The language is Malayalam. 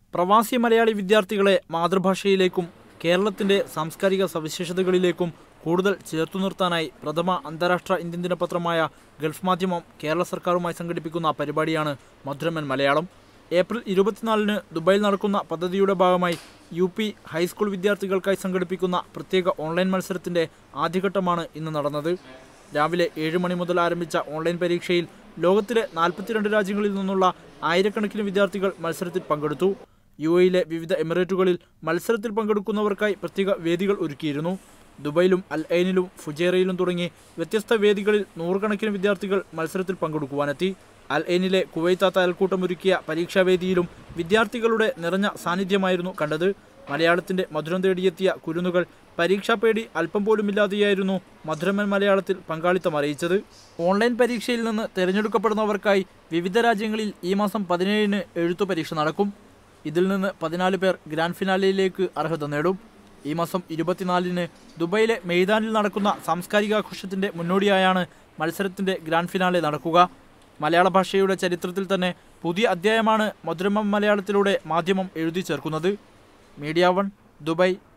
പ്രവാസി മലയാളി വിദ്യാർത്ഥികളെ മാതൃഭാഷയിലേക്കും കേരളത്തിന്റെ സാംസ്കാരിക സവിശേഷതകളിലേക്കും കൂടുതൽ ചേർത്തു നിർത്താനായി പ്രഥമ അന്താരാഷ്ട്ര ഇന്ത്യൻ ദിനപത്രമായ ഗൾഫ് മാധ്യമം കേരള സർക്കാരുമായി സംഘടിപ്പിക്കുന്ന പരിപാടിയാണ് മധുരമൻ മലയാളം ഏപ്രിൽ ഇരുപത്തിനാലിന് ദുബായിൽ നടക്കുന്ന പദ്ധതിയുടെ ഭാഗമായി യു പി ഹൈസ്കൂൾ വിദ്യാർത്ഥികൾക്കായി സംഘടിപ്പിക്കുന്ന പ്രത്യേക ഓൺലൈൻ മത്സരത്തിന്റെ ആദ്യഘട്ടമാണ് ഇന്ന് നടന്നത് രാവിലെ ഏഴ് മണി മുതൽ ആരംഭിച്ച ഓൺലൈൻ പരീക്ഷയിൽ ലോകത്തിലെ നാൽപ്പത്തിരണ്ട് രാജ്യങ്ങളിൽ നിന്നുള്ള ആയിരക്കണക്കിന് വിദ്യാർത്ഥികൾ മത്സരത്തിൽ പങ്കെടുത്തു യു എയിലെ വിവിധ എമിറേറ്റുകളിൽ മത്സരത്തിൽ പങ്കെടുക്കുന്നവർക്കായി പ്രത്യേക വേദികൾ ഒരുക്കിയിരുന്നു ദുബൈയിലും അൽ ഐനിലും ഫുജേറയിലും തുടങ്ങി വ്യത്യസ്ത വേദികളിൽ നൂറുകണക്കിന് വിദ്യാർത്ഥികൾ മത്സരത്തിൽ പങ്കെടുക്കുവാനെത്തി അൽ ഐനിലെ കുവൈത്താത്ത അയൽക്കൂട്ടം ഒരുക്കിയ പരീക്ഷാവേദിയിലും വിദ്യാർത്ഥികളുടെ നിറഞ്ഞ സാന്നിധ്യമായിരുന്നു കണ്ടത് മലയാളത്തിന്റെ മധുരം തേടിയെത്തിയ കുരുന്നുകൾ പരീക്ഷാ പേടി അല്പം പോലുമില്ലാതെയായിരുന്നു മധുരമൻ മലയാളത്തിൽ പങ്കാളിത്തം അറിയിച്ചത് ഓൺലൈൻ പരീക്ഷയിൽ നിന്ന് തിരഞ്ഞെടുക്കപ്പെടുന്നവർക്കായി വിവിധ രാജ്യങ്ങളിൽ ഈ മാസം പതിനേഴിന് എഴുത്തു പരീക്ഷ നടക്കും ഇതിൽ നിന്ന് പതിനാല് പേർ ഗ്രാൻഡ് ഫിനാലയിലേക്ക് അർഹത നേടും ഈ മാസം ഇരുപത്തിനാലിന് ദുബൈയിലെ മെയ്താനിൽ നടക്കുന്ന സാംസ്കാരികാഘോഷത്തിന്റെ മുന്നോടിയായാണ് മത്സരത്തിന്റെ ഗ്രാൻഡ് ഫിനാലെ നടക്കുക മലയാള ഭാഷയുടെ ചരിത്രത്തിൽ തന്നെ പുതിയ അധ്യായമാണ് മധുരമം മലയാളത്തിലൂടെ മാധ്യമം എഴുതി ചേർക്കുന്നത് മീഡിയ വൺ ദുബായ്